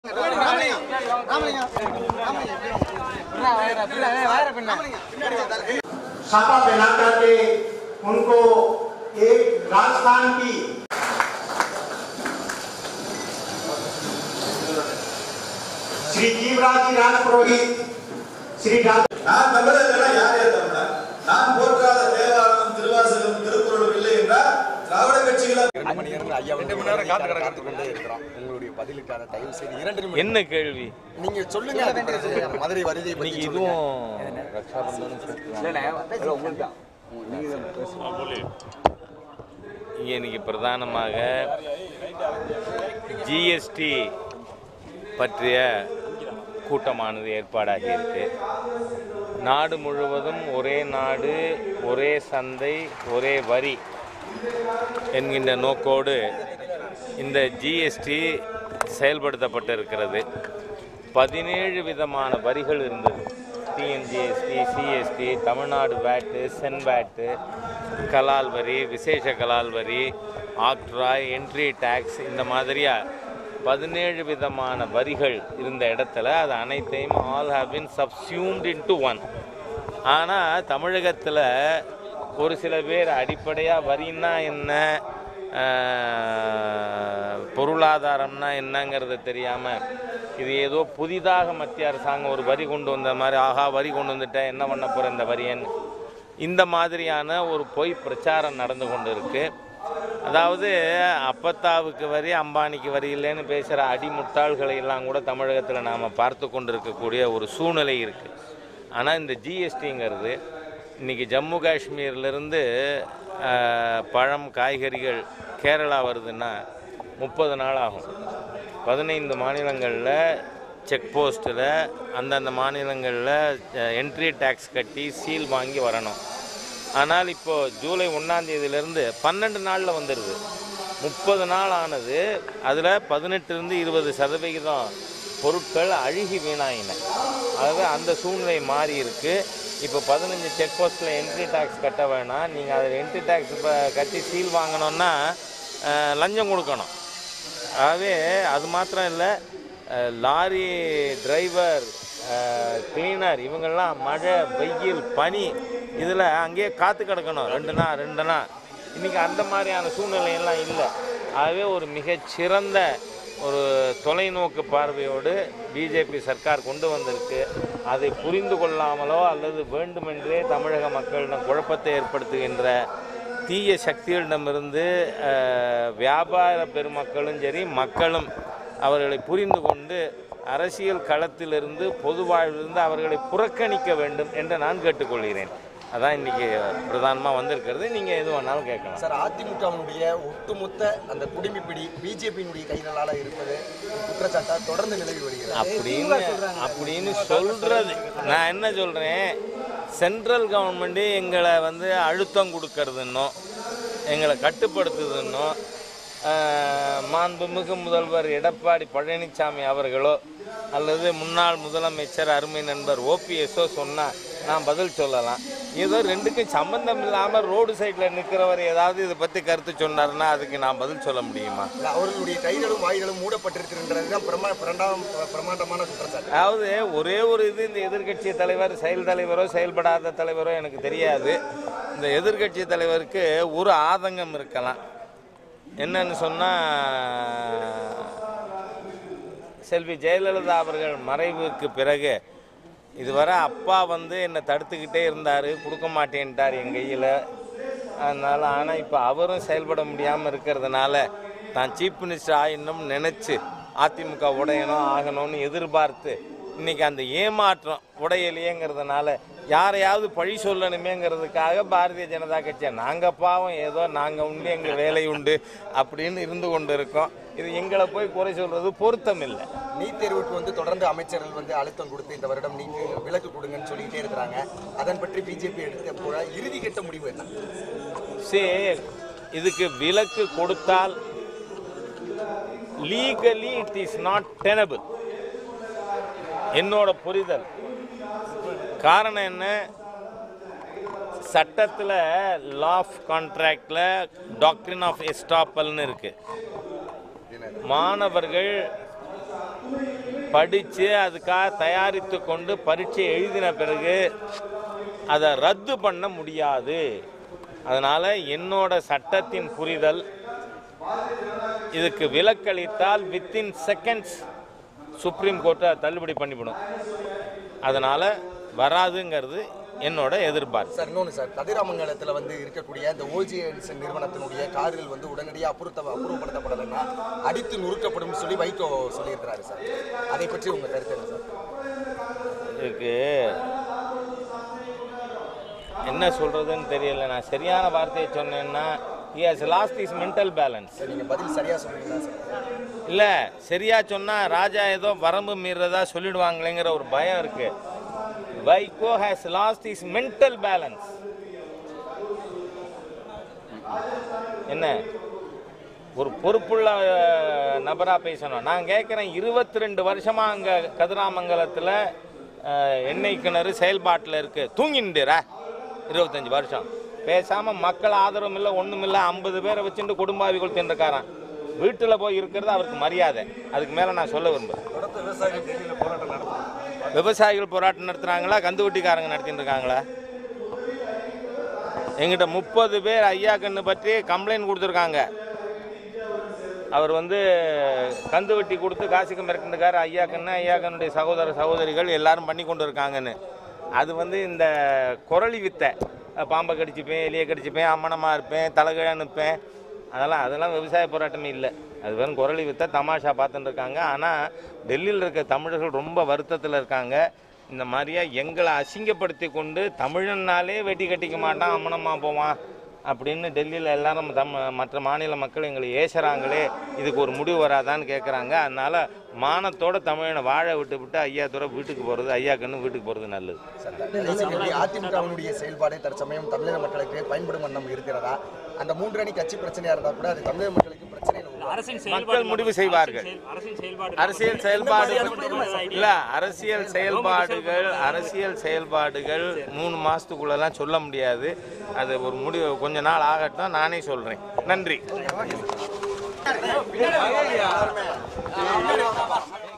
छापा बना करके उनको एक राजस्थान की श्री जीवराज जी राज पुरोहित श्री राज நான் தமிழர்கள் யார் யார் தமிழர் நான் போற்றாத தேவாரம் திருவாசகம் திருக்குறள் இல்லை என்றால் திராவிட கட்சிகளை இரண்டு மணி நேரம் ஐயா ரெண்டு மணி நேரம் காத்து காத்து கொண்டே இருக்கிறோம் உங்களுடைய பதிலுக்கான தயவு செய்து இரண்டு நிமிடம் என்ன கேள்வி நீங்க சொல்லுங்க அது பிறகு மதுரை வருகை பற்றி இன்னைக்கு சொல்லுங்க. இதுவும் ரக்ஷாபந்தனும் சேர்த்து இங்கே இன்னைக்கு பிரதானமாக ஜிஎஸ்டி பற்றிய கூட்டமானது ஏற்பாடாகி இருக்கு நாடு முழுவதும் ஒரே நாடு ஒரே சந்தை ஒரே வரி என்கின்ற நோக்கோடு இந்த ஜிஎஸ்டி செயல்படுத்தப்பட்டிருக்கிறது பதினேழு விதமான வரிகள் இருந்தது டிஎன்ஜிஎஸ்டி சிஎஸ்டி தமிழ்நாடு வேட்டு சென் வேட்டு கலால் வரி விசேஷ கலால் வரி ஆக்ட்ராய் என்ட்ரி டேக்ஸ் இந்த மாதிரியா பதினேழு விதமான வரிகள் இருந்த இடத்துல அது அனைத்தையும் all have been subsumed into one ஆனால் தமிழகத்தில் ஒரு சில பேர் அடிப்படையாக வரின்னா என்ன ஆஹ், பொருளாதாரம்னா என்னங்கிறது தெரியாமல் இது ஏதோ புதிதாக மத்திய அரசாங்கம் ஒரு வரி கொண்டு வந்த மாதிரி ஆஹா வரி கொண்டு வந்துட்டேன் என்ன பண்ண போகிற இந்த வரியன் இந்த மாதிரியான ஒரு பொய் பிரச்சாரம் நடந்து கொண்டு இருக்கு அதாவது அப்பத்தாவுக்கு வரி அம்பானிக்கு வரி இல்லைன்னு பேசுகிற அடிமுட்டாள்களை எல்லாம் கூட தமிழகத்தில் நாம் பார்த்து கொண்டு இருக்கக்கூடிய ஒரு சூழ்நிலை இருக்குது ஆனால் இந்த ஜிஎஸ்டிங்கிறது இன்றைக்கி ஜம்மு காஷ்மீர்லேருந்து பழம் காய்கறிகள் கேரளா வருதுன்னா முப்பது நாள் ஆகும் பதினைந்து மாநிலங்களில் செக் போஸ்ட்டில் அந்தந்த மாநிலங்களில் என்ட்ரி டேக்ஸ் கட்டி சீல் வாங்கி வரணும் ஆனால் இப்போது ஜூலை ஒன்றாந்தேதியிலேருந்து பன்னெண்டு நாளில் வந்துடுது முப்பது நாள் ஆனது அதில் பதினெட்டுலேருந்து இருபது சதவிகிதம் பொருட்கள் அழுகி வீணாயின அதாவது அந்த சூழ்நிலை மாறி இருக்கு இப்போ பதினஞ்சு செக் போஸ்ட்டில் என்ட்ரி டேக்ஸ் கட்ட வேணாம் நீங்கள் அதில் என்ட்ரி டேக்ஸ் கட்டி சீல் வாங்கணுன்னா அஹ், லஞ்சம் கொடுக்கணும் ஆகவே அது மாத்திரம் இல்லை லாரி டிரைவர் கிளீனர் இவங்கெல்லாம் மழை வெயில் பனி இதில் அங்கேயே காத்து கிடக்கணும் ரெண்டு நாள் ரெண்டு நாள் இன்றைக்கி அந்த மாதிரியான சூழ்நிலையெல்லாம் இல்லை ஆகவே ஒரு மிகச்சிறந்த ஒரு தொலைநோக்கு பார்வையோடு பிஜேபி சர்க்கார் கொண்டு வந்திருக்கு அதை புரிந்து கொள்ளாமலோ அல்லது வேண்டுமென்றே தமிழக மக்களிடம் குழப்பத்தை ஏற்படுத்துகின்ற தீய சக்திகளிடமிருந்து அஹ், வியாபார பெருமக்களும் சரி மக்களும் அவர்களை புரிந்து கொண்டு அரசியல் களத்திலிருந்து பொது வாழ்விலிருந்து அவர்களை புறக்கணிக்க வேண்டும் என்று நான் கேட்டுக்கொள்கிறேன் அதான் இன்னைக்கு பிரதானமாக வந்திருக்கிறது நீங்கள் எது வேணாலும் கேட்கலாம் சார் அதிமுகவினுடைய ஒட்டுமொத்த அந்த குடிமைப்பிடி பிஜேபியினுடைய கைகளால இருப்பது ஒரு குற்றச்சாட்டா தொடர்ந்து நிலவி வருகிறது அப்படின்னு அப்படின்னு சொல்றது நான் என்ன சொல்றேன் சென்ட்ரல் கவர்மெண்ட்டு எங்களை வந்து அழுத்தம் கொடுக்கறதுன்னோ எங்களை கட்டுப்படுத்துதுன்னோ ஆஹ், மாண்புமிகு முதல்வர் எடப்பாடி பழனிசாமி அவர்களோ அல்லது முன்னாள் முதலமைச்சர் அருமை நண்பர் ஓபிஎஸ்ஓ சொன்னால் நான் பதில் சொல்லலாம் ஏதோ ரெண்டுக்கும் சம்பந்தம் இல்லாமல் ரோடு சைடில் நிற்கிறவர் ஏதாவது இதை பற்றி கருத்து சொன்னாருன்னா அதுக்கு நான் பதில் சொல்ல முடியுமா இல்ல, அவர்களுடைய கைகளும் வாய்களும் மூடப்பட்டிருக்கின்றது தான் பிரமா பிரண்டாம் பிரமாண்டமான குற்றச்சாட்டு அதாவது ஒரே ஒரு இது இந்த எதிர்க்கட்சி தலைவர் செயல் தலைவரோ செயல்படாத தலைவரோ எனக்கு தெரியாது இந்த எதிர்க்கட்சி தலைவருக்கு ஒரு ஆதங்கம் இருக்கலாம் என்னன்னு சொன்னால் செல்வி ஜெயலலிதா அவர்கள் மறைவுக்கு பிறகு இதுவரை அப்பா வந்து என்னை தடுத்துக்கிட்டே இருந்தார் கொடுக்க மாட்டேன்ட்டார் என் கையில் அதனால் ஆனால் இப்போ அவரும் செயல்பட முடியாமல் இருக்கிறதுனால தான் சீஃப் மினிஸ்டர் ஆயிடணும் நினச்சி அதிமுக உடையணும் ஆகணும்னு எதிர்பார்த்து இன்னைக்கு அந்த ஏமாற்றம் உடையலையேங்கிறதுனால யாரையாவது பழி சொல்லணுமேங்கிறதுக்காக பாரதிய ஜனதா கட்சியை நாங்கள் பாவம் ஏதோ நாங்கள் உண்டு எங்கள் வேலை உண்டு அப்படின்னு இருந்து கொண்டு இருக்கோம் இது எங்களை போய் குறை சொல்கிறது பொருத்தம் இல்லை நீட் தேர்வுக்கு வந்து தொடர்ந்து அமைச்சர்கள் வந்து அழுத்தம் கொடுத்து இந்த வருடம் நீங்க விலக்கு கொடுங்கன்னு சொல்லிட்டே இருக்கிறாங்க அதன் பற்றி பிஜேபி எடுத்த போல இறுதி கட்ட முடிவு என்ன சரி இதுக்கு விலக்கு கொடுத்தால் legally it is not tenable என்னோட புரிதல் காரணம் என்ன சட்டத்தில் லா ஆஃப் கான்ட்ராக்டில் டாக்டரின் ஆஃப் எஸ்டாப்பல்னு இருக்கு மாணவர்கள் படித்து அதுக்காக தயாரித்து கொண்டு பரீட்சை எழுதின பிறகு அதை ரத்து பண்ண முடியாது அதனால் என்னோட சட்டத்தின் புரிதல் இதுக்கு விலக்களித்தால் வித்தின் செகண்ட்ஸ் சுப்ரீம் கோர்ட்டை தள்ளுபடி பண்ணிவிடும் அதனால் வராதுங்கிறது என்னோட எதிர்பார்ப்பு சார் இன்னொன்று சார் கதிராமங்கலத்தில் வந்து இருக்கக்கூடிய இந்த ஓஜிஎல்ஸ் நிறுவனத்தினுடைய கார்கள் வந்து உடனடியாக அப்புறத்த அப்புறப்படுத்தப்படலைன்னா அடித்து நொறுக்கப்படும் சொல்லி வைகோ சொல்லியிருக்கிறாரு சார் அதை பற்றி உங்கள் கருத்து என்ன சார் இதுக்கு என்ன சொல்கிறதுன்னு தெரியல நான் சரியான வார்த்தையை சொன்னேன்னா he has lost his mental balance sir நீங்கள் பதில் சரியாக சொன்னீங்கன்னா சார் இல்லை சரியா சொன்னால் ராஜா ஏதோ வரம்பு மீறதா சொல்லிடுவாங்களேங்கிற ஒரு பயம் இருக்கு Vaiko has lost is mental balance என்ன ஒரு பொறுப்புள்ள அஹ், நபரா பேசணும் நான் கேட்குறேன் இருபத்தி ரெண்டு வருஷமா அங்கே கதிராமங்கலத்தில் எண்ணெய் கிணறு செயல்பாட்டில் இருக்கு தூங்கிண்டுரா இருபத்தஞ்சு வருஷம் பேசாம மக்கள் ஆதரவும் இல்லை ஒன்றும் இல்லை ஐம்பது பேரை வச்சுட்டு குடும்பாவிகள் தின்றுக்காரன் வீட்டில் போய் இருக்கிறது அவருக்கு மரியாதை அதுக்கு மேலே நான் சொல்ல விரும்புகிறேன் விவசாயிகள் போராட்டம் நடத்துகிறாங்களா கந்துவட்டிக்காரங்க நடத்திட்டு இருக்காங்களா எங்கிட்ட முப்பது பேர் ஐயா கண்ணு பற்றி கம்ப்ளைண்ட் கொடுத்துருக்காங்க அவர் வந்து கந்து வெட்டி கொடுத்து காசுக்கு மிரட்டிருக்காரு ஐயா கண்ணு ஐயா கண்ணுடைய சகோதர சகோதரிகள் எல்லாரும் பண்ணி கொண்டு இருக்காங்கன்னு அது வந்து இந்த குரளி வித்தை பாம்பை கடிச்சுப்பேன் எலியை கடிச்சுப்பேன் அம்மனமாக இருப்பேன் தலைகீழ நிற்பேன் அதெல்லாம் அதெல்லாம் விவசாய போராட்டமே இல்லை அது வெறும் குரலி வித்தை தமாஷா பார்த்துட்டு இருக்காங்க ஆனால் டெல்லியில் இருக்க தமிழர்கள் ரொம்ப வருத்தத்தில் இருக்காங்க இந்த மாதிரியா எங்களை அசிங்கப்படுத்தி கொண்டு தமிழன்னாலே வெட்டி கட்டிக்க மாட்டான் அம்மனம்மா போவான் அப்படின்னு டெல்லியில் எல்லாரும் தம் மற்ற மாநில மக்கள் எங்களை ஏசுறாங்களே இதுக்கு ஒரு முடிவு வராதான்னு கேட்குறாங்க அதனால மானத்தோட தமிழனை வாழ விட்டு விட்டு ஐயா துறை வீட்டுக்கு போகிறது ஐயா கண்ணு வீட்டுக்கு போகிறது நல்லது கடைசி கேள்வி அதிமுகவினுடைய செயல்பாடு தற்சமயம் தமிழக மக்களுக்கு பயன்படும் வண்ணம் இருக்கிறதா அந்த மூன்று அணி கட்சி பிரச்சனையா இருந்தா கூட அது தமிழக மக்களுக்கு பிரச்சனை இல்லை அரசின் மக்கள் செயல்பாடு முடிவு செய்வார்கள். அரசின் செயல்பாடு அரசியல் செயல்பாடு இல்ல அரசியல் செயல்பாடுகள் அரசியல் செயல்பாடுகள் மூணு மாசத்துக்குள்ளெல்லாம் சொல்ல முடியாது அது ஒரு முடிவு கொஞ்ச நாள் ஆகட்டும் நானே சொல்றேன் நன்றி